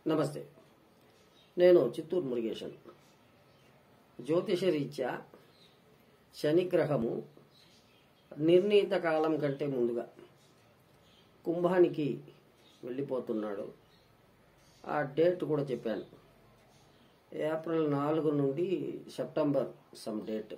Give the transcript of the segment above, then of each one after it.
నమస్తే నేను చిత్తూరు మురుగేశన్ జ్యోతిష రీత్యా శనిగ్రహము నిర్ణీత కాలం కంటే ముందుగా కుంభానికి వెళ్ళిపోతున్నాడు ఆ డేట్ కూడా చెప్పాను ఏప్రిల్ నాలుగు నుండి సెప్టెంబర్ సమ్ డేట్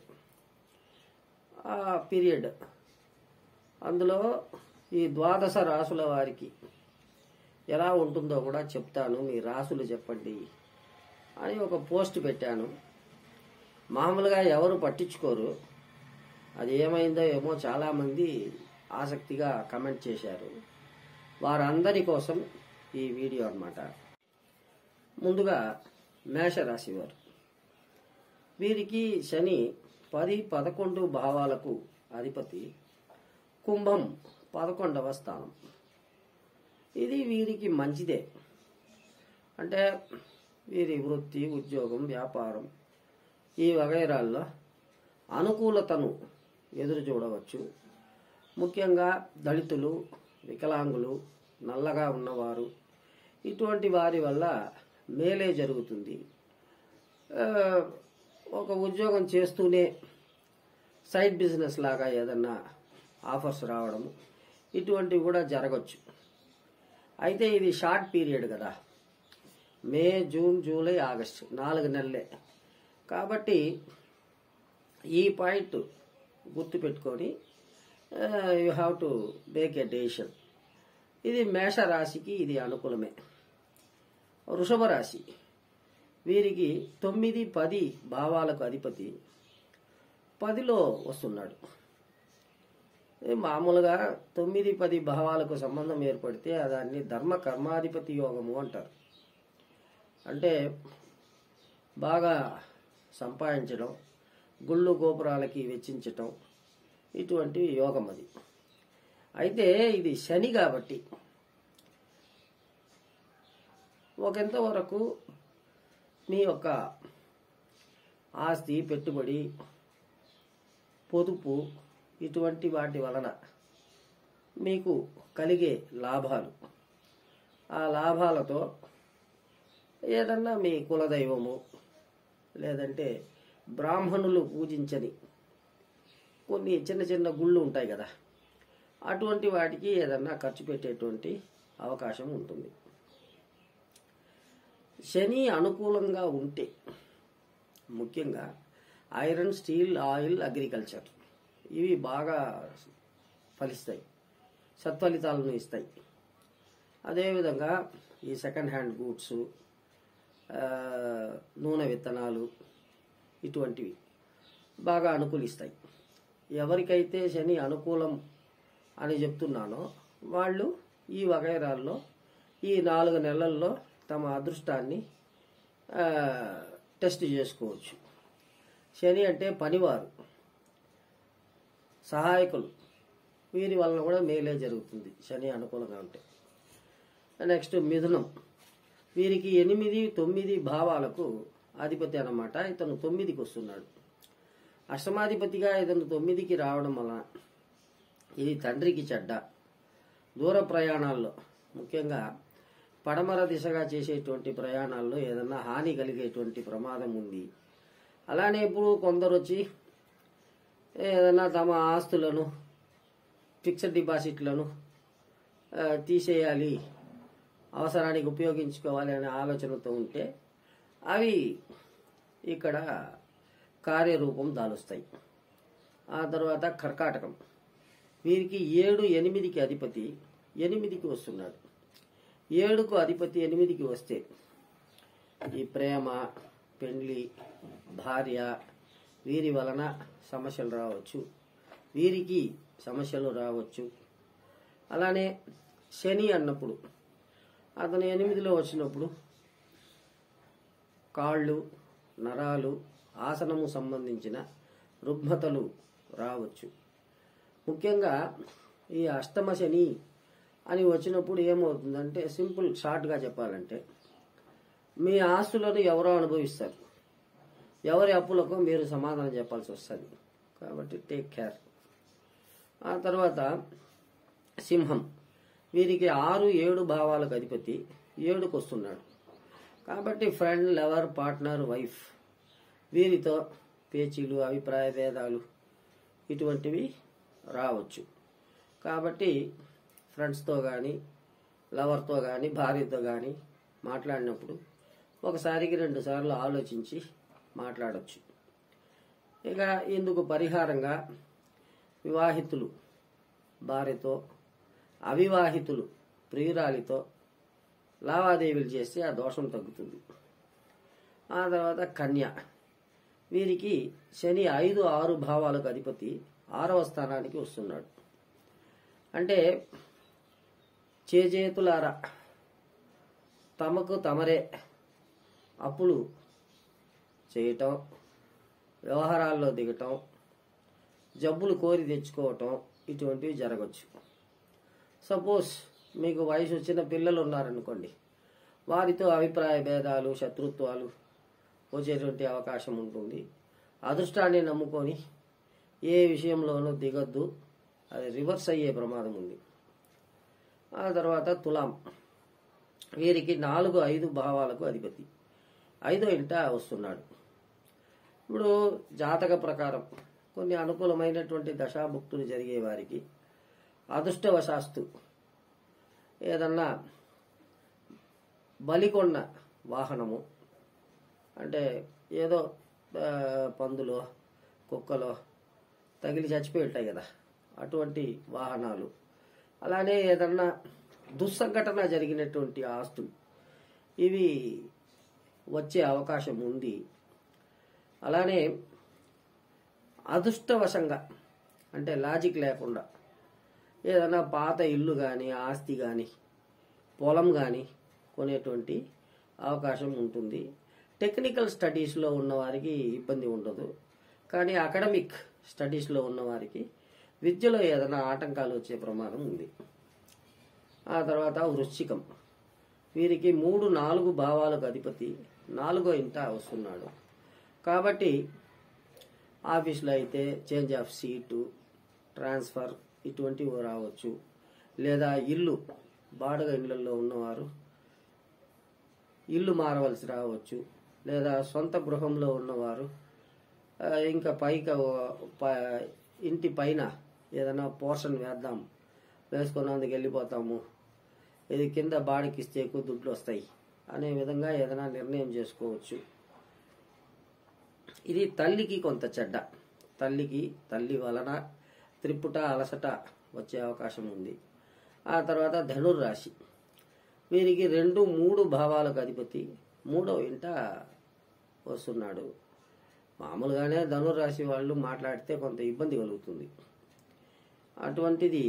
ఆ పీరియడ్ అందులో ఈ ద్వాదశ రాసుల వారికి ఎలా ఉంటుందో కూడా చెప్తాను మీ రాసులు చెప్పండి అని ఒక పోస్ట్ పెట్టాను మామూలుగా ఎవరు పట్టించుకోరు అది ఏమైందో ఏమో చాలామంది ఆసక్తిగా కమెంట్ చేశారు వారందరి కోసం ఈ వీడియో అన్నమాట ముందుగా మేషరాశి వారు వీరికి శని పది పదకొండు భావాలకు అధిపతి కుంభం పదకొండవ స్థానం ఇది వీరికి మంచిదే అంటే వీరి వృత్తి ఉద్యోగం వ్యాపారం ఈ వగైరాల్లో అనుకూలతను ఎదురు చూడవచ్చు ముఖ్యంగా దళితులు వికలాంగులు నల్లగా ఉన్నవారు ఇటువంటి వారి వల్ల మేలే జరుగుతుంది ఆ, ఒక ఉద్యోగం చేస్తూనే సైడ్ బిజినెస్ లాగా ఏదన్నా ఆఫర్స్ రావడం ఇటువంటివి కూడా జరగచ్చు అయితే ఇది షార్ట్ పీరియడ్ కదా మే జూన్ జూలై ఆగస్ట్ నాలుగు నెలలే కాబట్టి ఈ పాయింట్ గుర్తుపెట్టుకొని you have to make a decision ఇది మేష రాశికి ఇది అనుకూలమే వృషభ రాశి వీరికి తొమ్మిది పది భావాలకు అధిపతి పదిలో వస్తున్నాడు ఇది మామూలుగా తొమ్మిది పది భావాలకు సంబంధం ఏర్పడితే దాన్ని ధర్మ కర్మాధిపతి యోగము అంటారు అంటే బాగా సంపాదించడం గుళ్ళు గోపురాలకి వెచ్చించటం ఇటువంటి యోగం అది అయితే ఇది శని కాబట్టి ఒకంత వరకు మీ యొక్క ఆస్తి పెట్టుబడి పొదుపు ఇటువంటి వాటి వలన మీకు కలిగే లాభాలు ఆ లాభాలతో ఏదన్నా మీ కులదైవము లేదంటే బ్రాహ్మణులు పూజించని కొన్ని చిన్న చిన్న గుళ్ళు ఉంటాయి కదా అటువంటి వాటికి ఏదన్నా ఖర్చు పెట్టేటువంటి అవకాశం ఉంటుంది శని అనుకూలంగా ఉంటే ముఖ్యంగా ఐరన్ స్టీల్ ఆయిల్ అగ్రికల్చర్ ఇవి బాగా ఫలిస్తాయి సత్ఫలితాలను ఇస్తాయి అదేవిధంగా ఈ సెకండ్ హ్యాండ్ గూడ్స్ నూనె విత్తనాలు ఇటువంటివి బాగా అనుకూలిస్తాయి ఎవరికైతే శని అనుకూలం అని చెప్తున్నానో వాళ్ళు ఈ వగైరాల్లో ఈ నాలుగు నెలల్లో తమ అదృష్టాన్ని ఆ, టెస్ట్ చేసుకోవచ్చు శని అంటే పనివారు సహాయకులు వీరి వలన కూడా మేలే జరుగుతుంది శని అనుకూలంగా ఉంటే నెక్స్ట్ మిథునం వీరికి ఎనిమిది తొమ్మిది భావాలకు అధిపతి అన్నమాట ఇతను తొమ్మిదికి వస్తున్నాడు అష్టమాధిపతిగా ఇతను తొమ్మిదికి రావడం వలన ఇది తండ్రికి చెడ్డ దూర ప్రయాణాల్లో ముఖ్యంగా పడమర దిశగా చేసేటువంటి ప్రయాణాల్లో ఏదన్నా హాని కలిగేటువంటి ప్రమాదం ఉంది అలానే ఇప్పుడు కొందరు వచ్చి ఏదన్నా తమ ఆస్తులను ఫిక్స్డ్ డిపాజిట్లను ఆ, తీసేయాలి అవసరానికి ఉపయోగించుకోవాలి అనే ఆలోచనతో ఉంటే అవి ఇక్కడ కార్యరూపం దాలుస్తాయి ఆ తర్వాత కర్కాటకం వీరికి ఏడు ఎనిమిదికి అధిపతి ఎనిమిదికి వస్తున్నాడు ఏడుకు అధిపతి ఎనిమిదికి వస్తే ఈ ప్రేమ పెండ్లి భార్య వీరి వలన సమస్యలు రావచ్చు వీరికి సమస్యలు రావచ్చు అలానే శని అన్నప్పుడు అతను ఎనిమిదిలో వచ్చినప్పుడు కాళ్ళు నరాలు ఆసనము సంబంధించిన రుగ్మతలు రావచ్చు ముఖ్యంగా ఈ అష్టమ శని అని వచ్చినప్పుడు ఏమవుతుందంటే సింపుల్ షార్ట్గా చెప్పాలంటే మీ ఆస్తులను ఎవరో అనుభవిస్తారు ఎవరి అప్పులకు మీరు సమాధానం చెప్పాల్సి వస్తుంది కాబట్టి టేక్ కేర్ ఆ తర్వాత సింహం వీరికి ఆరు ఏడు భావాలకు అధిపతి ఏడుకు వస్తున్నాడు కాబట్టి ఫ్రెండ్ లవర్ పార్ట్నర్ వైఫ్ వీరితో పేచీలు అభిప్రాయ భేదాలు ఇటువంటివి రావచ్చు కాబట్టి ఫ్రెండ్స్తో కానీ లవర్తో కానీ భార్యతో కానీ మాట్లాడినప్పుడు ఒకసారికి రెండు సార్లు ఆలోచించి మాట్లాడవచ్చు ఇక ఇందుకు పరిహారంగా వివాహితులు భార్యతో అవివాహితులు ప్రియురాలితో లావాదేవీలు చేస్తే ఆ దోషం తగ్గుతుంది ఆ తర్వాత కన్య వీరికి శని ఐదు ఆరు భావాలకు అధిపతి ఆరవ స్థానానికి వస్తున్నాడు అంటే చేజేతులారా తమకు తమరే అప్పులు చేయటం వ్యవహారాల్లో దిగటం జబ్బులు కోరి తెచ్చుకోవటం ఇటువంటివి జరగచ్చు సపోజ్ మీకు వయసు వచ్చిన పిల్లలు ఉన్నారనుకోండి వారితో అభిప్రాయ భేదాలు శత్రుత్వాలు వచ్చేటువంటి అవకాశం ఉంటుంది అదృష్టాన్ని నమ్ముకొని ఏ విషయంలోనూ దిగొద్దు అది రివర్స్ అయ్యే ప్రమాదం ఉంది ఆ తర్వాత తులాం వీరికి నాలుగు ఐదు భావాలకు అధిపతి ఐదో ఇంట వస్తున్నాడు ఇప్పుడు జాతక ప్రకారం కొన్ని అనుకూలమైనటువంటి దశాభుక్తులు జరిగే వారికి అదృష్టవశాస్తు ఏదన్నా బలికొన్న వాహనము అంటే ఏదో ఆ, పందులో కుక్కలో తగిలి చచ్చిపోయి ఉంటాయి కదా అటువంటి వాహనాలు అలానే ఏదన్నా దుస్సంఘటన జరిగినటువంటి ఆస్తులు ఇవి వచ్చే అవకాశం ఉంది అలానే అదృష్టవశంగా అంటే లాజిక్ లేకుండా ఏదైనా పాత ఇల్లు కానీ ఆస్తి కానీ పొలం కానీ కొనేటువంటి అవకాశం ఉంటుంది టెక్నికల్ స్టడీస్లో ఉన్నవారికి ఇబ్బంది ఉండదు కానీ అకాడమిక్ స్టడీస్లో ఉన్నవారికి విద్యలో ఏదైనా ఆటంకాలు వచ్చే ప్రమాదం ఉంది ఆ తర్వాత వృశ్చికం వీరికి మూడు నాలుగు భావాలకు అధిపతి నాలుగో ఇంట వస్తున్నాడు కాబట్టి ఆఫీస్లో అయితే చేంజ్ ఆఫ్ సీటు ట్రాన్స్ఫర్ ఇటువంటివి రావచ్చు లేదా ఇల్లు బాడుగ ఇళ్లలో ఉన్నవారు ఇల్లు మారవలసి రావచ్చు లేదా సొంత గృహంలో ఉన్నవారు ఆ, ఇంకా పైకి ఓ- ప- ఇంటి పైన ఏదైనా పోర్షన్ వేద్దాం వేసుకున్నందుకు వెళ్ళిపోతాము ఇది కింద బాడికి ఇస్తే ఎక్కువ దుడ్లు వస్తాయి అనే విధంగా ఏదైనా నిర్ణయం చేసుకోవచ్చు ఇది తల్లికి కొంత చెడ్డ తల్లికి తల్లి వలన త్రిపుట అలసట వచ్చే అవకాశం ఉంది ఆ తర్వాత ధనుర్రాశి వీరికి రెండు మూడు భావాలకు అధిపతి మూడో ఇంట వస్తున్నాడు మామూలుగానే ధనుర్రాశి వాళ్ళు మాట్లాడితే కొంత ఇబ్బంది కలుగుతుంది అటువంటిది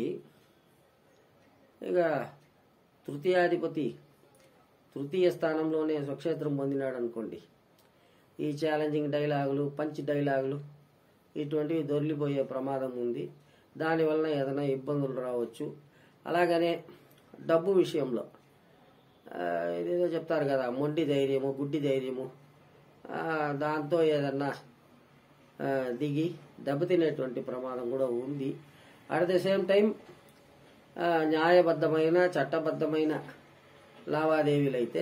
ఇక తృతీయాధిపతి తృతీయ స్థానంలోనే స్వక్షేత్రం పొందినాడు అనుకోండి ఈ ఛాలెంజింగ్ డైలాగులు పంచ్ డైలాగులు ఇటువంటివి దొరికిపోయే ప్రమాదం ఉంది దానివలన ఏదైనా ఇబ్బందులు రావచ్చు అలాగనే డబ్బు విషయంలో ఆ, ఇదేదో చెప్తారు కదా మొండి ధైర్యము గుడ్డి ధైర్యము ఆ, దాంతో ఏదన్నా ఆ, దిగి దెబ్బతినేటువంటి ప్రమాదం కూడా ఉంది అట్ ద సేమ్ టైం ఆ, న్యాయబద్ధమైన చట్టబద్ధమైన లావాదేవీలు అయితే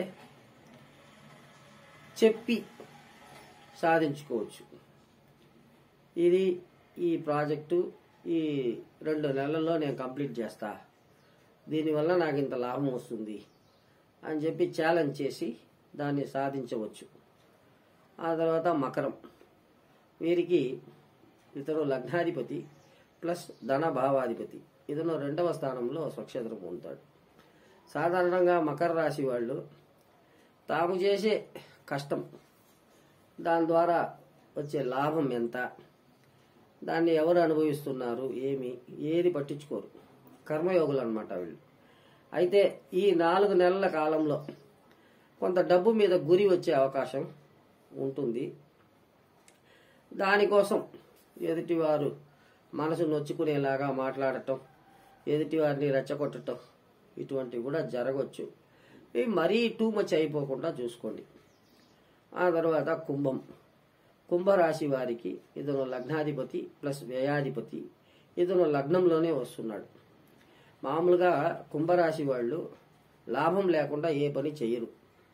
చెప్పి సాధించుకోవచ్చు ఇది ఈ ప్రాజెక్టు ఈ రెండు నెలల్లో నేను కంప్లీట్ చేస్తా దీనివల్ల నాకు ఇంత లాభం వస్తుంది అని చెప్పి ఛాలెంజ్ చేసి దాన్ని సాధించవచ్చు ఆ తర్వాత మకరం వీరికి ఇతను లగ్నాధిపతి ప్లస్ ధన భావాధిపతి ఇతను రెండవ స్థానంలో స్వక్షేత్రం పొందుతాడు సాధారణంగా మకర రాశి వాళ్ళు తాము చేసే కష్టం దాని ద్వారా వచ్చే లాభం ఎంత దాన్ని ఎవరు అనుభవిస్తున్నారు ఏమి ఏది పట్టించుకోరు కర్మయోగులు అనమాట వీళ్ళు అయితే ఈ నాలుగు నెలల కాలంలో కొంత డబ్బు మీద గురి వచ్చే అవకాశం ఉంటుంది దానికోసం ఎదుటివారు మనసు నొచ్చుకునేలాగా మాట్లాడటం ఎదుటివారిని రెచ్చగొట్టడం ఇటువంటివి కూడా జరగవచ్చు ఇవి మరీ టూ మచ్ అయిపోకుండా చూసుకోండి ఆ తర్వాత కుంభం కుంభరాశి వారికి ఇతను లగ్నాధిపతి ప్లస్ వ్యయాధిపతి ఇతను లగ్నంలోనే వస్తున్నాడు మామూలుగా కుంభరాశి వాళ్ళు లాభం లేకుండా ఏ పని చేయరు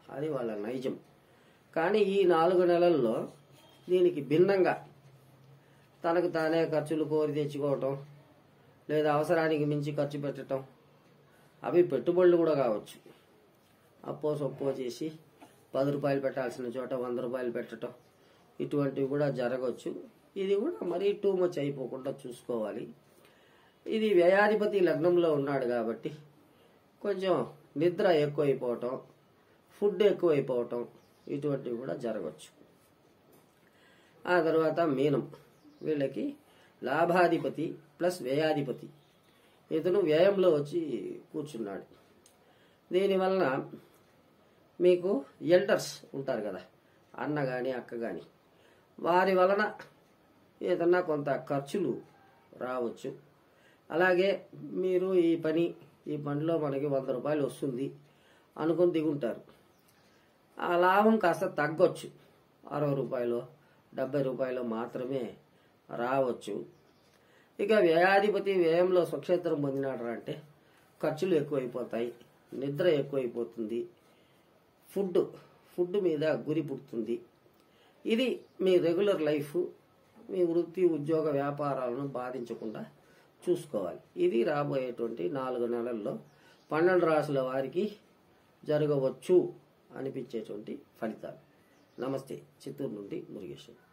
అది వాళ్ళ నైజం కానీ ఈ నాలుగు నెలల్లో దీనికి భిన్నంగా తనకు తానే ఖర్చులు కోరి తెచ్చుకోవటం లేదా అవసరానికి మించి ఖర్చు పెట్టడం అవి పెట్టుబడులు కూడా కావచ్చు అప్పో సొప్పో చేసి పది రూపాయలు పెట్టాల్సిన చోట వంద రూపాయలు పెట్టడం ఇటువంటివి కూడా జరగవచ్చు ఇది కూడా మరీ టూ మచ్ అయిపోకుండా చూసుకోవాలి ఇది వ్యయాధిపతి లగ్నంలో ఉన్నాడు కాబట్టి కొంచెం నిద్ర ఎక్కువైపోవటం ఫుడ్ ఎక్కువైపోవటం ఇటువంటివి కూడా జరగవచ్చు ఆ తర్వాత మీనం వీళ్ళకి లాభాధిపతి ప్లస్ వ్యయాధిపతి ఇతను వ్యయంలో వచ్చి కూర్చున్నాడు దీనివలన మీకు ఎల్డర్స్ ఉంటారు కదా అన్న కానీ అక్క కానీ వారి వలన ఏదన్నా కొంత ఖర్చులు రావచ్చు అలాగే మీరు ఈ పని ఈ పనిలో మనకి వంద రూపాయలు వస్తుంది అనుకుని దిగుంటారు ఆ లాభం కాస్త తగ్గొచ్చు అరవై రూపాయలు డెబ్బై రూపాయలు మాత్రమే రావచ్చు ఇక వ్యయాధిపతి వ్యయంలో స్వక్షేత్రం పొందినాడు అంటే ఖర్చులు ఎక్కువైపోతాయి నిద్ర ఎక్కువైపోతుంది ఫుడ్ ఫుడ్ మీద గురి పుడుతుంది ఇది మీ రెగ్యులర్ లైఫ్ మీ వృత్తి ఉద్యోగ వ్యాపారాలను బాధించకుండా చూసుకోవాలి ఇది రాబోయేటువంటి నాలుగు నెలల్లో పన్నెండు రాసుల వారికి జరగవచ్చు అనిపించేటువంటి ఫలితాలు నమస్తే చిత్తూరు నుండి మురుగేశ్వర్